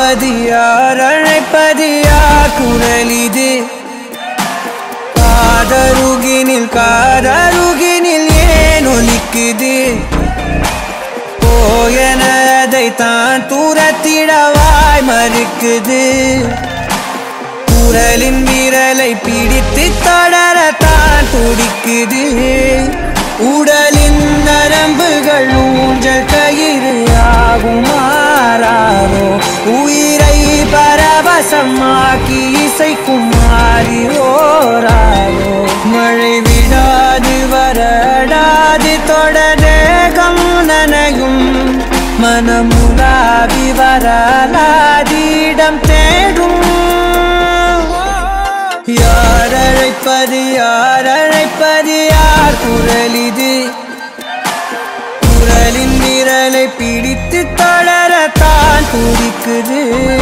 அழைப்பது யார் அழைப்பது யார் குரல் இது காதருகினில் காதருகினில் ஏன் ஒலிக்குது போயனதை தான் தூரத்திடவாய் மறுக்குது குரலின் விரலை பிடித்து தொடரத்தான் துடிக்குது உடலின் நரம்புகள் ஊஞ்சல் கயிறு ஆகும் மாறாரோ உயிரை பரவசமாக்கி இசைக்கும் மாறி ஓராரோ மழை விடாது வரடாது தொடரேகம் நனையும் மனமுலாவி வரலாதிடம் தேடும் யார் அழைப்பது யார் அழைப்பது யார் குரல் இது குரலின் விரலை பிடித்து தொடரத்தான் துடிக்குது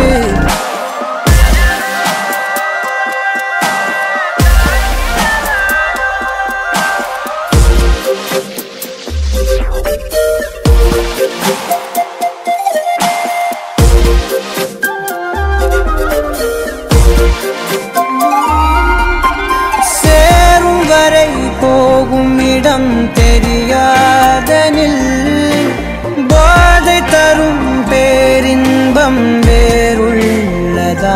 சேரும் வரை போகும் இடம் தெரியாதனில் போதை தரும் பேரின்பம் வேறுள்ளதா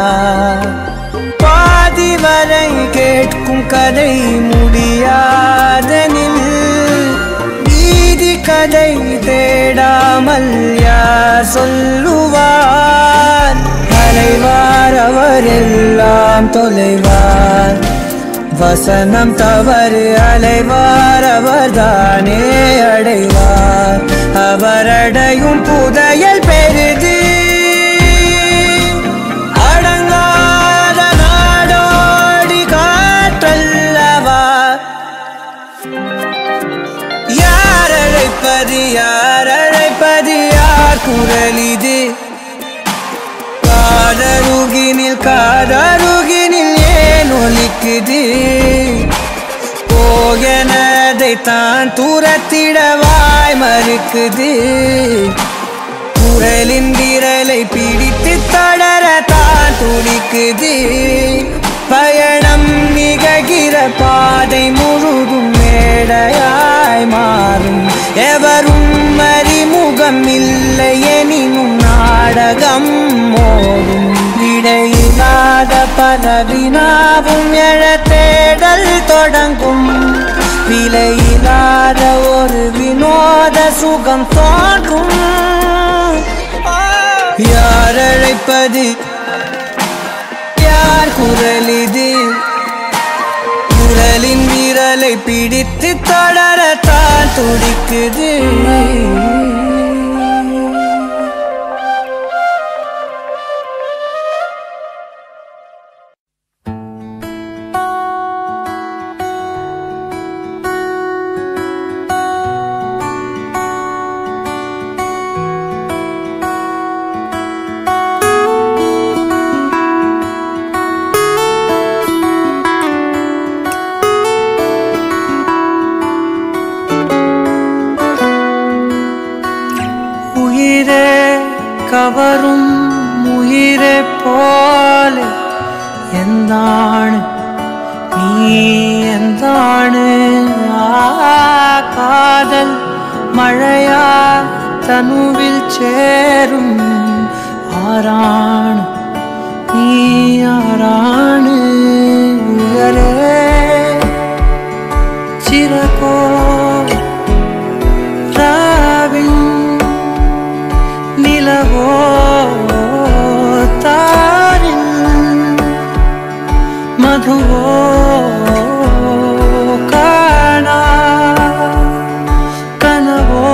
பாதி வரை கேட்கும் கதை முடியாதனில் வீதி கதை தேடாமல் யார் சொல்லுவார் அலைவார் அவர் எல்லாம் தொலைவார் வசனம் தவறு அலைவார் அவர்தானே அடைவார் அவரடையும் புதையல் பெரிது அடங்காத நாடோடி காற்றல்லவா யார் அழைப்பது யார் அழைப்பது யார் குரல் இது காதருகினில் காதருகினில் ஏன் ஒலிக்குது போகனதை தான் தூரத்திடவாய் மறுக்குது குரலின் விரலை பிடித்து தொடர தான் துடிக்குது பயணம் நிகழ்கிற பாதை முழுதும் மேடையாய் மாறும் எவரும் அறிமுகம் இல்லை எனினும் நாடகம் மோதும் இடையில்லாத பதவினாவும் எழ தேடல் தொடங்கும் விலையில்லாத ஒரு வினோத சுகம் தோன்றும் யார் அழைப்பது யார் குரல் இது குரலின் விரலை பிடித்து தொடரத்தான் துடிக்குது உயிரே கவரும் உயிரே போல എന്താണ് നീ എന്താണ് ആ കാതൽ മഴയാ തനുവിൽ ചേരും ആരാണ് നീ ആരാണ് ഉയരേ ചിരകോ രാവിൻ നിലവോ താരിൻ മധുവോ കാണാ കനവോ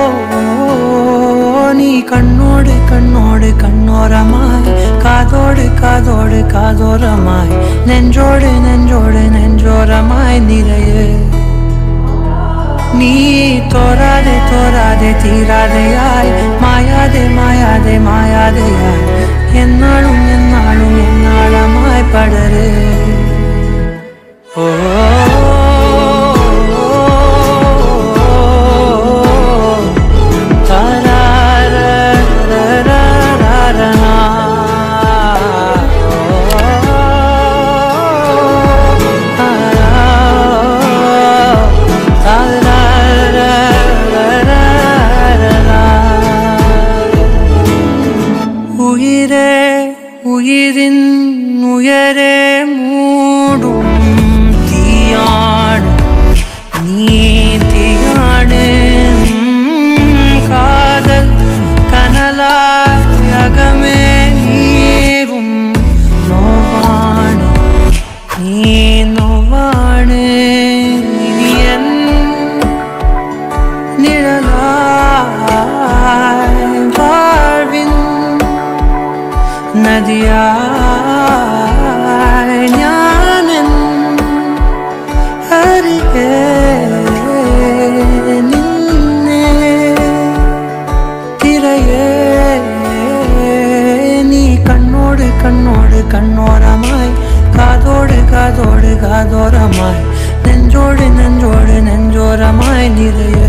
നീ കണ്ണോട് കണ്ണോട് കണ്ണോരമായി കാതോട് കാതോട് കാതോരമായി നെഞ്ചോട് നെഞ്ചോട് നെഞ്ചോരമായി നിറയെ നീ തോരാതെ തോരാതെ തീരാതെയായി മായാതെ മായാതെ മായാതെയായി എന്നാളും എന്നാളും എന്നാളമായി പടര് ഓ താരാരരരരരരനാ. உலகின் உயரே மூடும் தீயாடு நீதியாடு காதல் கனலாய் அகமே நீரும் நோவாடு நீ நோவாடு இனி என் நிழலாய் வாழ்வின் നദിയായി ഞാനൻ അരികെ നിന്നെ തിരയേ നീ കണ്ണോട് കണ്ണോട് കണ്ണോരമായി കാതോട് കാതോട് കാതോരമായി നെഞ്ചോട് നെഞ്ചോട് നെഞ്ചോരമായി നിറയെ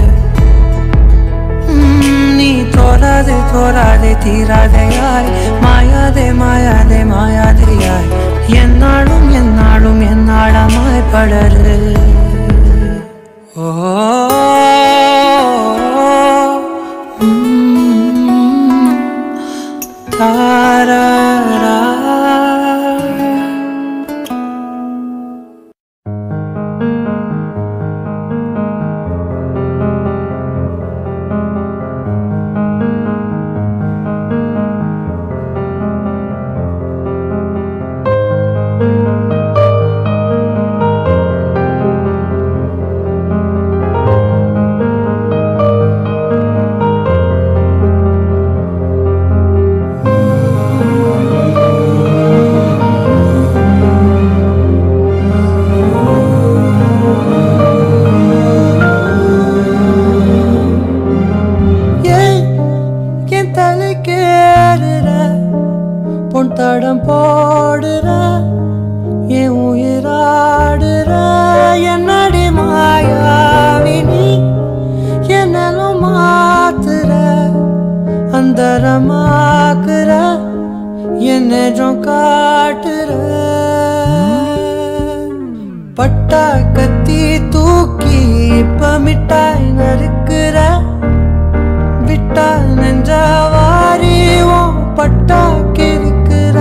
നീ തോരാതെ തോരാതെ തീരാതെയായി മായാതെ മായാതെ മായാതെയായി എന്നാളും എന്നാളും എന്നാളമായി പടര് ഓ ഉം. താരാരാ ஏன் என் தலைக்கேறுற பொன் தடம் போடுற என் உயிராடுற என்னடி மாயாவினி என்னலும் மாத்துற அந்தரமாக்குற என் நெஜம் காட்டுற பட்டா கத்தி தூக்கி இப்ப மிட்டாய் நறுக்குற விட்டா நெஞ்சவாரி உன் பட்டா கிறுக்குற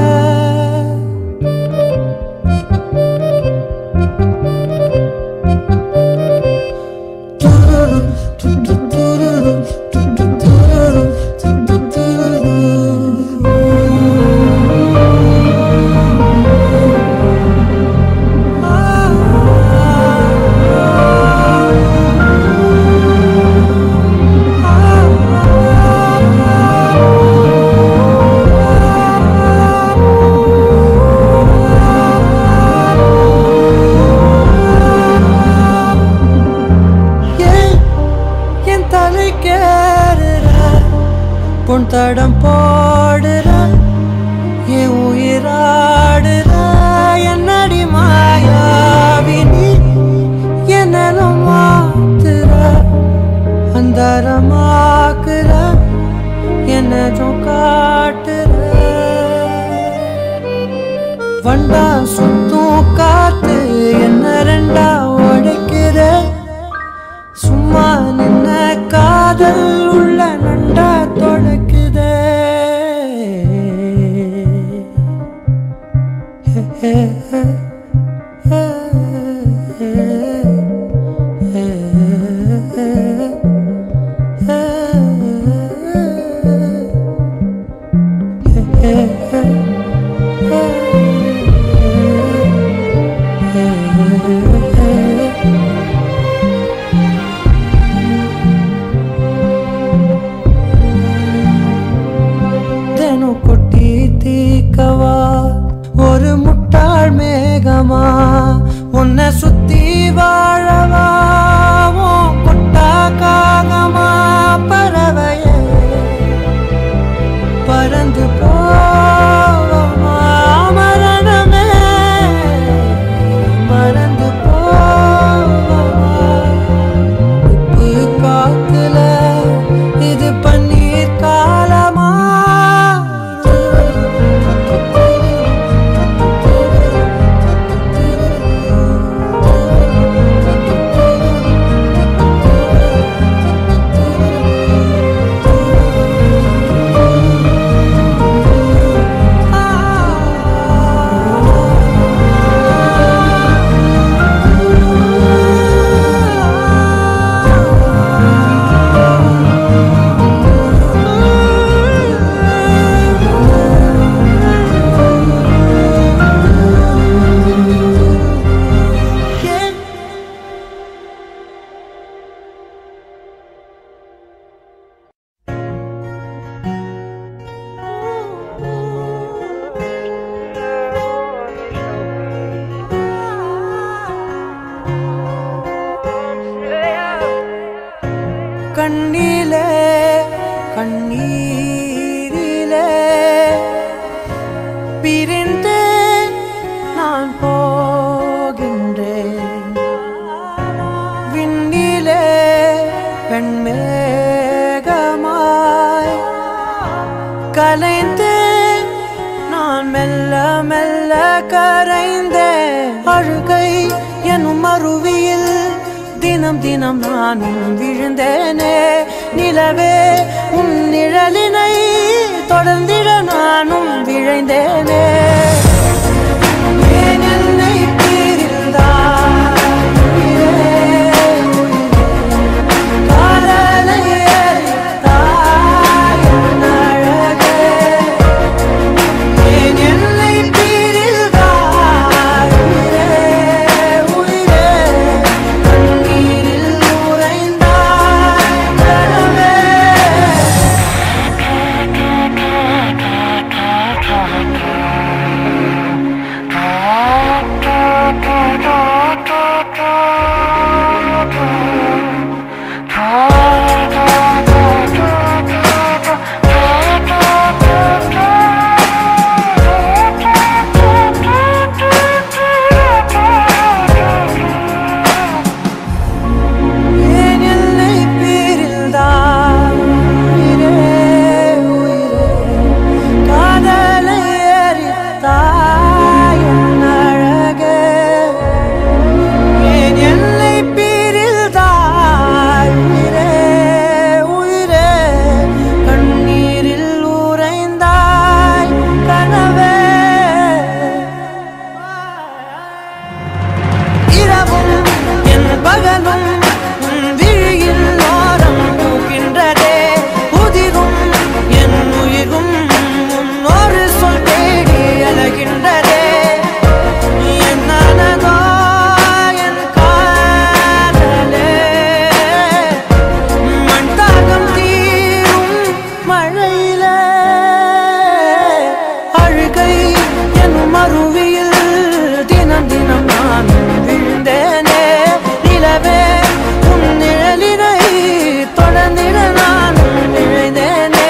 ஏன் என் தலைக்கேறுற பொன் தடம் போடுற என் உயிராடுற என்னடி மாயாவினி என்னலும் மாத்துற அந்தரமாக்குற என்னதும் காட்டுற வண்டா சுத்தும் காத்து என்ன ரெண்டா உடைக்கிற சும்மா நின்ன காதல் உள்ள நண்டா தொடக்குதே தினம் கொட்டி தீக்கவா ஒரு முட்டாள் மேக நான் போகின்றேன் விண்ணிலே பெண்மேகமாய் கலைந்தேன் நான் மெல்ல மெல்ல கரைந்தேன் அழுகை எனும் அருவியில் தினம் தினம் நானும் விழுந்தேனே நிலவே உன் நிழலினை தொடர்ந்திட நானும் விழைந்தேனே ஏன் என்னை பிரிந்தாய் உயிரே, காதலை எரித்தாய் என் அழகே. ஏன் என்னை பிரிந்தாய் உயிரே, உயிரே, கண்ணீரில் உறைந்தாய் கனவே. ஏன் என்னை பிரிந்தாய் உயிரே, உயிரே, காதலை எரித்தாய் என் அழகே. ஏன் என்னை பிரிந்தாய் உயிரே, உயிரே, கண்ணீரில் உறைந்தாய் கனவே இரவும் என் பகலும் உன் விழியில் ஓரம் பூக்கின்றதே உதிரும் என் உயிரும் உன் ஒரு சொல் தேடி அழகின்றதே என்னானதோ என் காதலே மண் தாகம் தீரும் மழையிலே அழுகை எனும் அருவியில் தினம் தினம் நான் விழுந்தேனே நிலவே உன் நிழலினை தொடர்ந்திட நான் விழுந்தேனே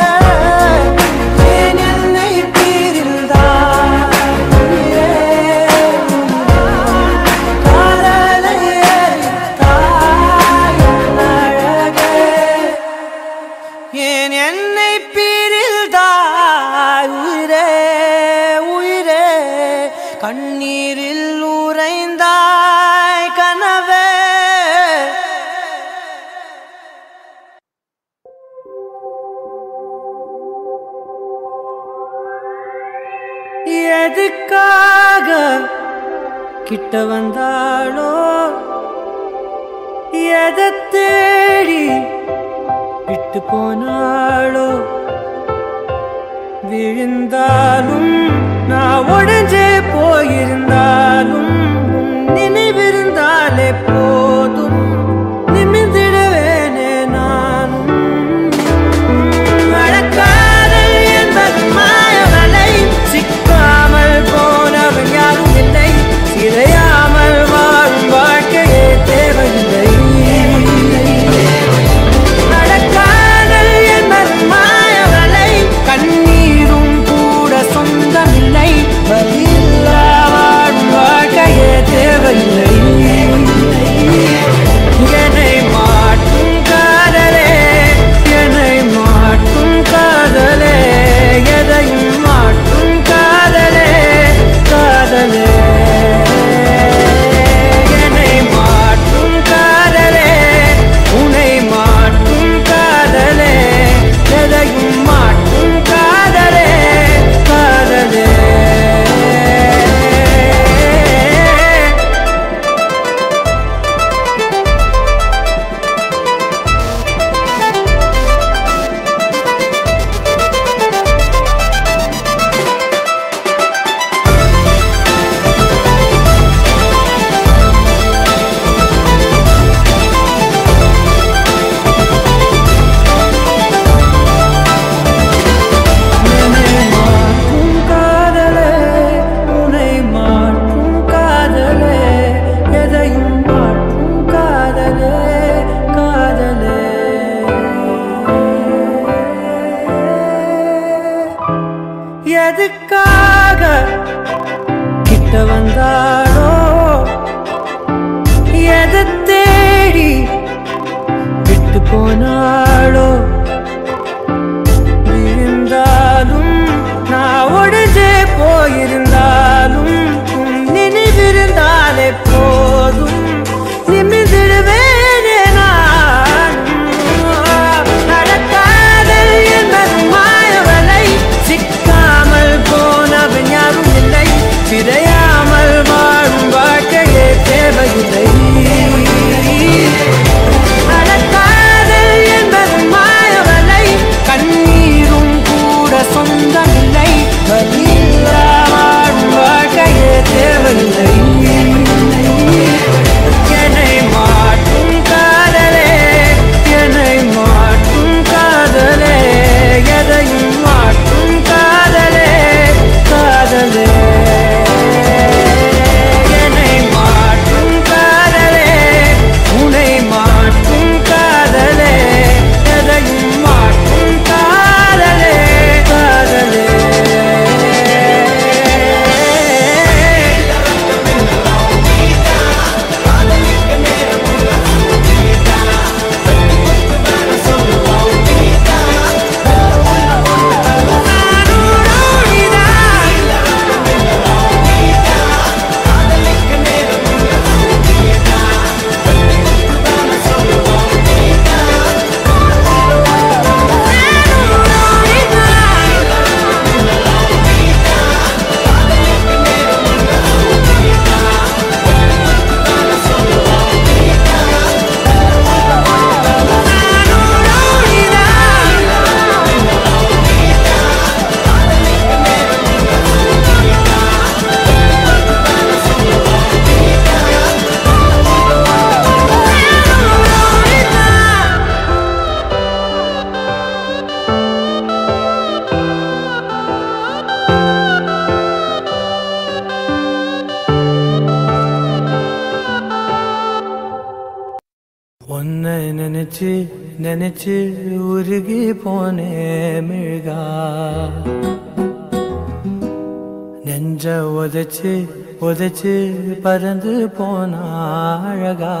ஏன் என்னை பிரிந்தாய் உயிரே, காதலை எரித்தாய் என் அழகே. ஏன் என்னை பிரிந்தாய் உயிரே உயிரே கண்ணீரில் உறைந்தாய் கனவே எதுக்காக கிட்ட வந்தாளோ எதை தேடி விட்டு போனாளோ விழுந்தாலும் நான் உடஞ்சே போயிருந்தாலும் உன் நினைவிருந்தாலே போதும் நிமிர்ந்திடுவேனே நானும் அழக்காதல் என்பது மாயவலை சிக்காமல் போனவன் யாரும் இல்லை சிதையாமல் வாழும் வாழ்க்கையே தேவையில்லை நடக்காதல் என்பது மாயவலை கண்ணீரும் கூட சொந்தமில்லை வர போதும் நிமிர்ந்திடுவேனே நான் நடக்காதல் என்பது மாயவலை சிக்காமல் போனவன் யாரும் இல்லை சிதையாமல் வாழும் வாழ்க்கையே தேவையில்லை நடக்காதல் என்பது மாயவலை கண்ணீரும் கூட சொந்தமில்லை வலியில்லா வாழும் வாழ்க்கையே தேவையில்லை என்னை மாற்றும் காதலே என்னை மாற்றும் காதலே எதையும் மாற்றும் காதலே காதலே என்னை மாற்றும் காதலே உன்னை மாற்றும் காதலே எதையும் மாற்றும் காதலே காதலே உன்னை நினைச்சு நினைச்சு உருகி போனே மிழ்கா நெஞ்ச உதைச்சு உதைச்சு பறந்து போனா அழகா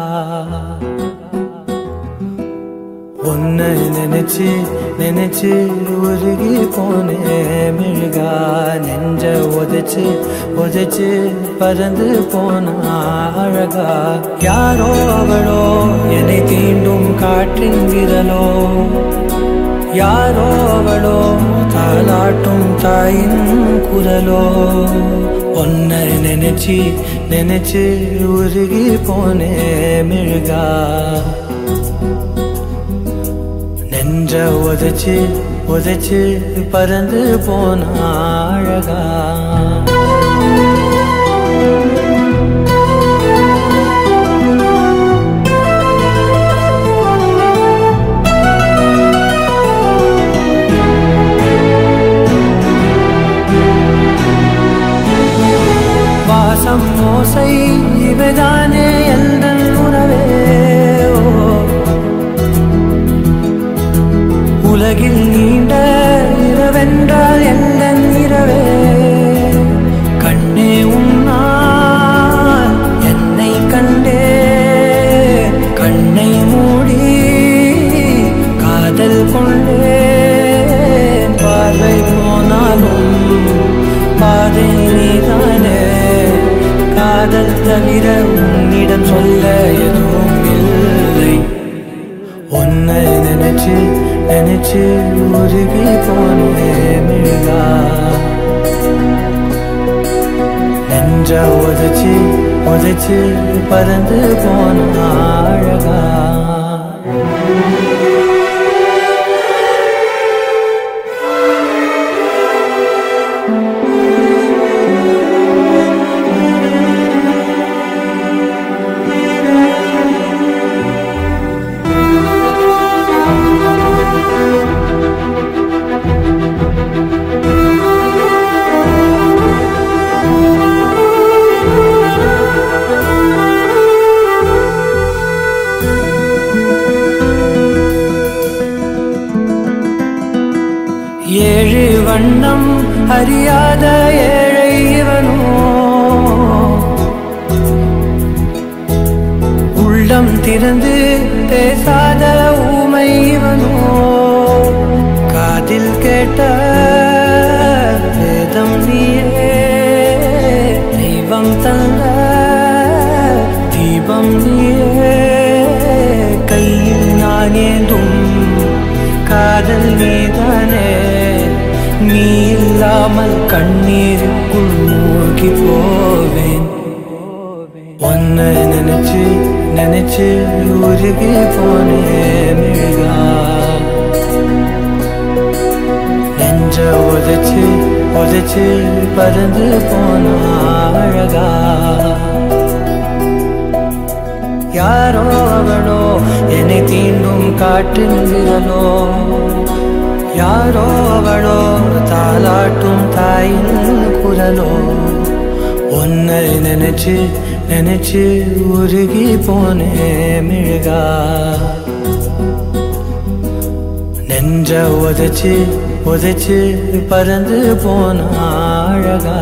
உன்னை நினைச்சு நினைச்சு உருகி போனே மிழ்கா நெஞ்ச உதைச்சு உதைச்சு பறந்து போனா அழகா யாரோ அவளோ என்னை தீண்டும் காற்றின் விரலோ யாரோ அவளோ தாலாட்டும் தாயின் குரலோ உன்னை நினைச்சு நினைச்சு உருகி போனே மிழ்கா நெஞ்ச உதைச்சு உதைச்சு பறந்து போன அழகா வாசம் மோசை இவைதானே எந்த உறவே ஓ உலகில் நீண்ட இரவென்றால் எந்த இரவே கண்ணே உன்னால் என்னை கண்டே கண்ணை மூடி காதல் கொண்டே பார்வை போனாலும் பாதை நீதானே காதல் தவிர உன்னிடம் சொல்ல எதுவும் இல்லை உன்னை நினைச்சு நினைச்சு உருகி போனே மிழ்கா நெஞ்ச உதைச்சு உதைச்சு பறந்து போன அழகா ஏழு வண்ணம் அறியாத ஏழை இவனோ உள்ளம் திறந்து பேசாத ஊமை இவனோ காதில் கேட்ட வேதம் நீயே தெய்வம் தந்த தீப இல்லாமல் கண்ணீருக்குள் மூழ்கி போவேன் ஒன்ன நினைச்சு நினைச்சு உருகி போனேன் மிழ்கா நெஞ்ச உதைச்சு உதைச்சு பறந்து போன அழகா யாரோ அவளோ என்னை தீண்டும் காற்றின் விரலோ யாரோ அவளோ தாலாட்டும் தாயின் குரலோ உன்னை நினைச்சு நினைச்சு உருகி போனே மிழ்கா நெஞ்ச உதைச்சு உதைச்சு பறந்து போன அழகா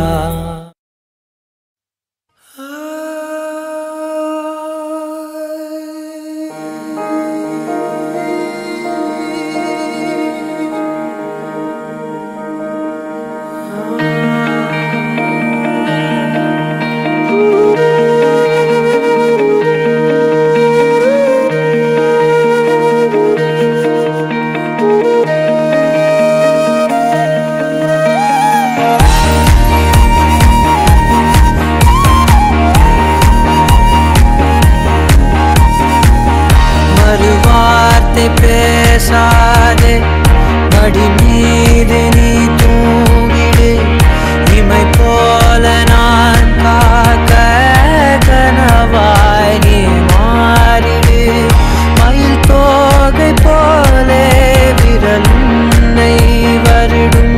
மறுவார்த்தை பேசாதே மடி மீது நீ தூங்கிடு இமை போல நான் காக்க கனவாய் நீ மாறிடு மயில் தோகை போலே விரல் உன்னை வருடும்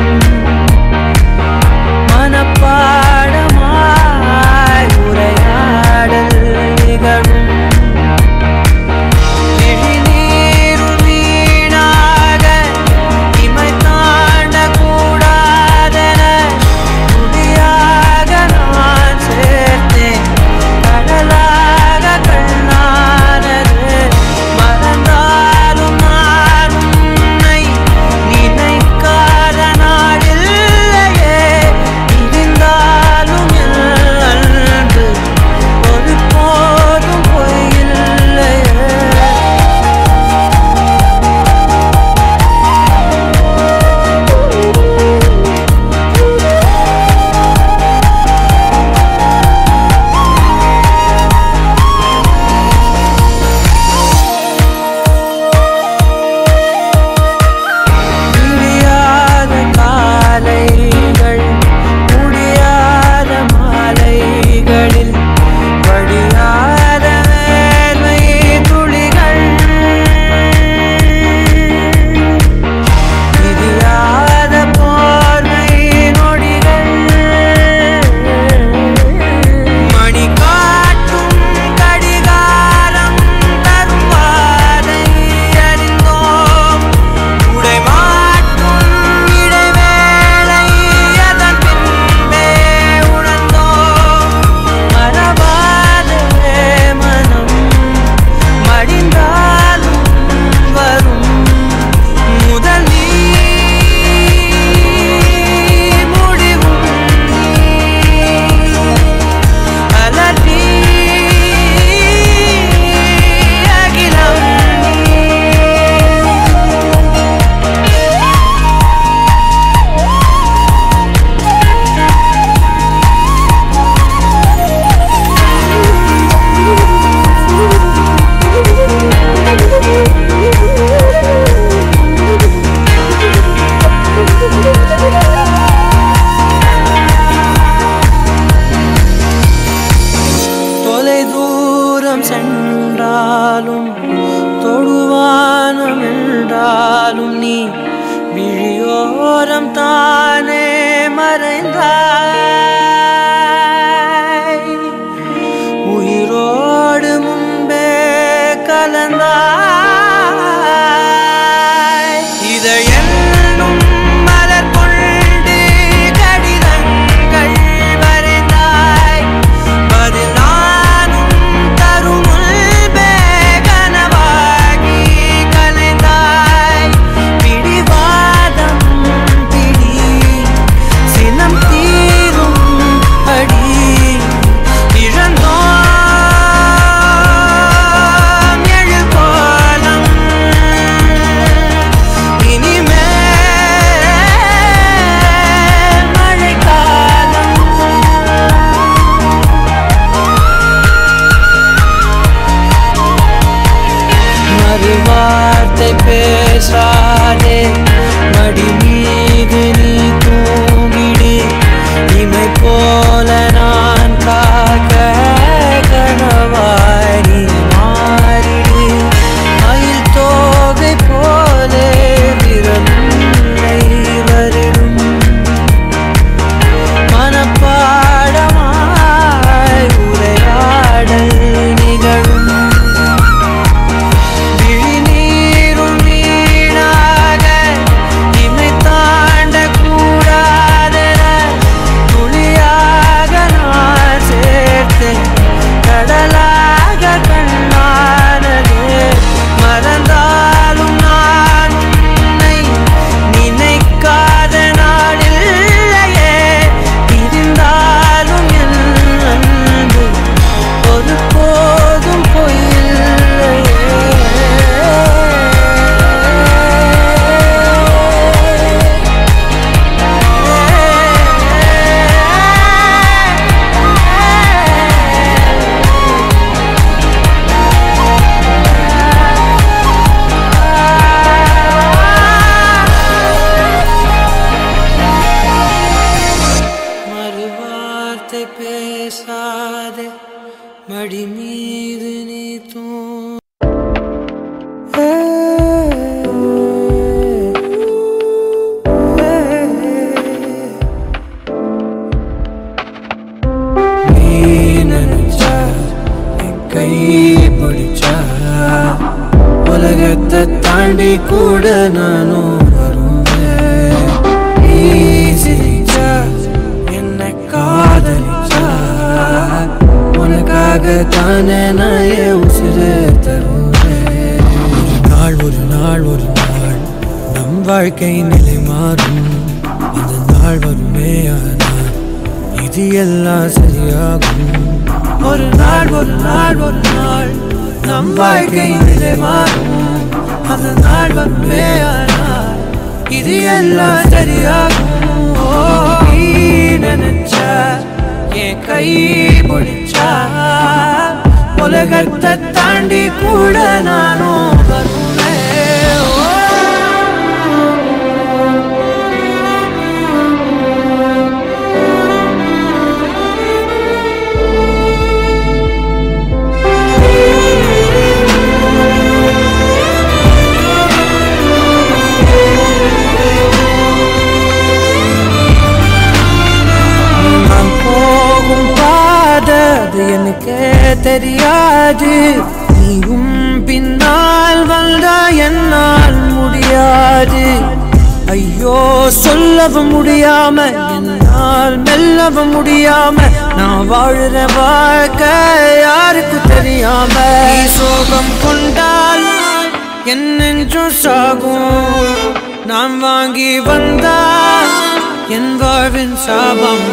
மனப்பாடமாய் உரையாடல் நிகழும் விழிநீரும் வீணாக இமை தாண்டக் கூடாதென துடியாக நான் சேர்த்தேன். கடலாக கண்ணானது. மறந்தாலும் நான் உன்னை நினைக்காத நாளில்லையே. பிரிந்தாலும் என் அன்பு ஒருபோதும் பொய்யில்லையே முடியாத காலைகள் முடியாத மாலைகளில் வடியாத வேர்வை துளிகள் பிரியாத போர்வை நொடிகள் மணி காட்டும் கடிகாரம் தரும் வாதை அறிந்தோம் உடை மாற்றும் இடைவேளை அதன் பின்பே உணர்ந்தோம் மறவாதே மனம் மடிந்தாலும் வரும் முதல் நீ முடிவும் நீ அலறி அகிலம் நீ தொலை தூரம் சென்றாலும் தொடுவானம் என்றாலும் நீ விழியோரம் தானே மறைந்தாய் உயிரோடு முன்பே கலந்தாய் இதை என்னும் மலர் கொண்டு கடிதங்கள் வரைந்தாய் பதில் நானும் தரும் முன்பே கனவாகி கலைந்தாய் பிடிவாதம் பிடி சினம் தீரும் அடி இழந்தோம் எழுபோம் வார்த்தை பேசாதே மடி மீது நீ தூ நீ நினைச்சா என் கை பிடிச்சா உலகத்தை தாண்டி கூட நானும் வருவேன் நீ சிரிச்சா என்ன காதலிச்சா உனக்காக தானே நான் என் உசிறு தருவேன் ஒரு நாள் ஒரு நாள் ஒரு நாள் நம் வாழ்க்கை நிலை மாறும் அந்த நாள் வருமே ஆனால் இது எல்லாம் சரியாகும் ஒரு நாள் ஒரு நாள் ஒரு நாள் நம் வாழ்க்கை நிலை மாறும் அந்த நாள் வருமே ஆனால் இது எல்லாம் சரியாகும் ஓ, நீ நினைச்சா என் கை பிடிச்சா உலகத்தை தாண்டி கூட நானும் வருவேன் ஓ. நான் போகும் பாதை அது எனக்கே தெரியாது நீயும் பின்னால் வந்தா என்னால் முடியாது ஐயோ சொல்லவும் முடியாம என்னால் மெல்லவும் முடியாம நான் வாழுற வாழ்க்கை யாருக்கு தெரியாம நீ சோகம் கொண்டால் என் நெஞ்சும் சாகும் நான் வாங்கி வந்தால் என் வாழ்வின் சாபம்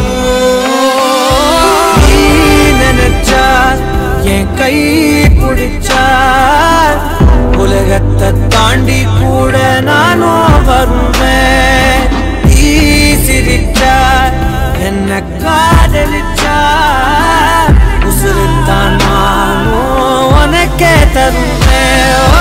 நீ நினைச்சால் என் கை பிடிச்சால் உலகத்தை தாண்டி கூட நானும் வருவேன் நீ சிரிச்சால் என்ன காதலிச்சால் உசுருத்தான் நானும் உனக்கே தருவேன் ஓ.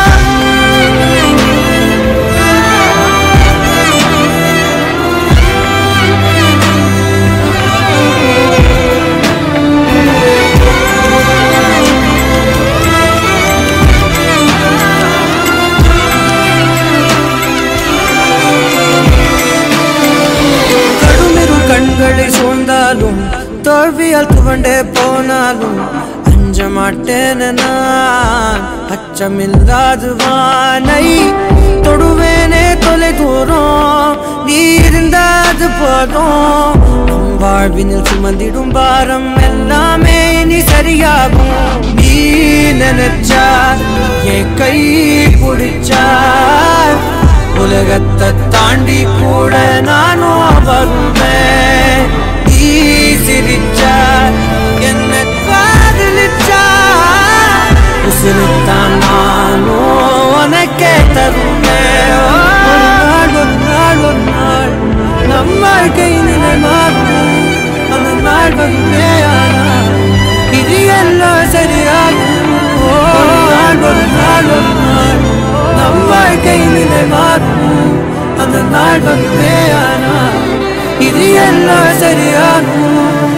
கடுமிரு கண்களை சூழ்ந்தாலும் தோல்வியால் துவண்டே போனாலும் அஞ்ச மாட்டேன் நான் அச்சமில்லாது வானை தொடுவேனே தொலை தூரம் நீ இருந்தாது போதும் நம் வாழ்வினில் சுமந்திடும் பாரம் எல்லாமே நீ சரியாகும் நீ நினைச்சா என் கை பிடிச்சா உலகத்தை தாண்டி கூட நானும் வருவேன் நீ சிரிச்சா என்ன காதலிச்சா உசுருத்தான் நானும் உனக்கே தருவேன் ஒரு நாள் ஒரு நாள் ஒரு நாள் நம் வாழ்க்கை நிலை மாறும் அந்த நாள் வருமே ஆனால் இது எல்லாம் சரியாகும் ஒரு நாள் ஒரு நாள் ஒரு நாள் நம் வாழ்க்கை நிலை மாறும் அந்த நாள் வருமே ஆனால் இது எல்லாம் சரியாகும்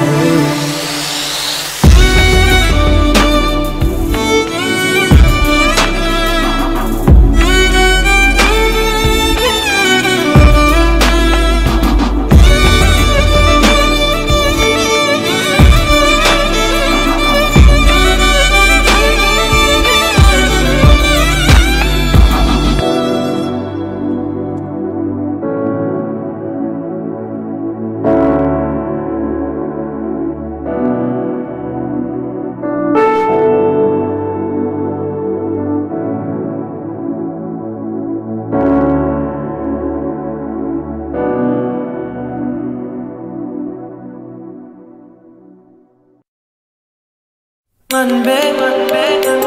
அன்பே அன்பே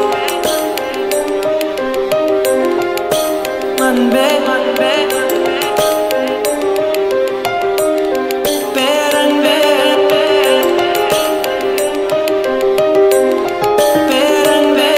அன்பே அன்பே பேரன்பே பேரன்பே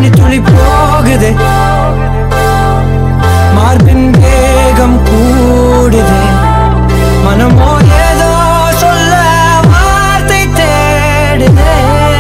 பனித்துளி போகுதே மார்பின் வேகம் கூடுதே மனமோ ஏதோ சொல்ல வார்த்தை தேடுதே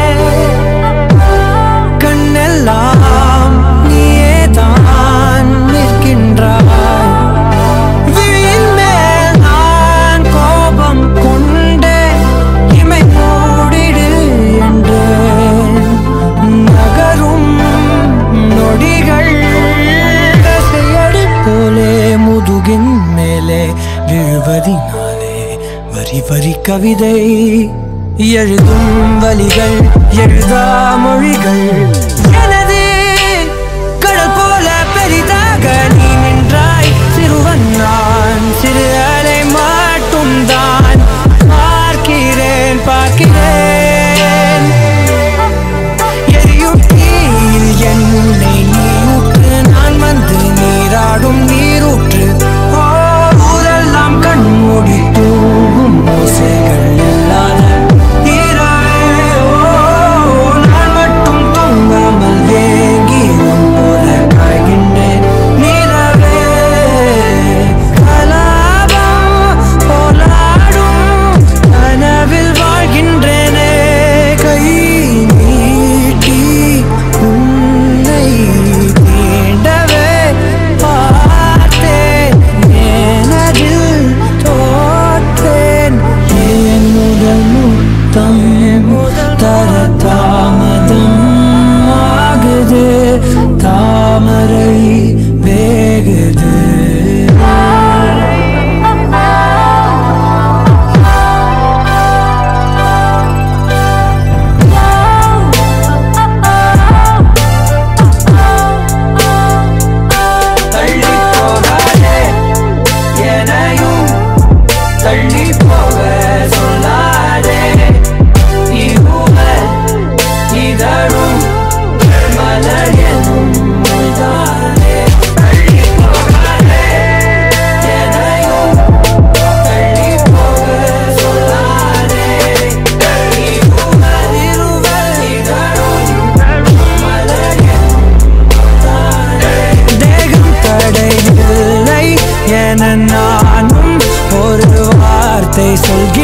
கண்ணெல்லாம் நீயே தான் நிற்கின்றாய் விழியின் மேல் நான் கோபம் கொண்டே இமை மூடிடு என்றேன் நகரும் நொடிகள் தசையடி போலே முதுகின் மேலே விழுவதினாலே வரி வரி கவிதை எழுதும் வலிகள் எழுதா மொழிகள் எனது கடல் போல பெரிதாக நீ நின்றாய் சிறுவன் நான் சிறு அலை மட்டும் தான் பார்க்கிறேன் பார்க்கிறேன் எரியும் தீயில் என்னை நீயூற்று நான் வந்து நீராடும் நீரூற்று ஓ, ஊரெல்லாம் கண்மூடி தூங்கும் ஓசைகள் இல்லாத இரவே, ஓ, நான் மட்டும் தூங்காமல் ஏங்கி உன் போல காய்கின்றேன் நிலவே கலாபம் போலாடும் கனவில் வாழ்கின்றேனே கை நீட்டி உன்னை தீண்டவே பார்த்தேன் எனதில் தோற்றேன் என் முதல் முத்தம் தர தாமதம் ஆகுது தாமரை வேகுது தள்ளி போகாதே எனையும் தள்ளி போக சொல்லாதே இருவர் இதழும் மலர் எனும் மொய்தானே தள்ளி போகாதே எனையும் தள்ளி போக சொல்லாதே இருவர் இருவர் இதழும் மலர் எனும் தேகம் தடையில்லை என நானும் ஒரு வார்த்தை சொல்கிறேன்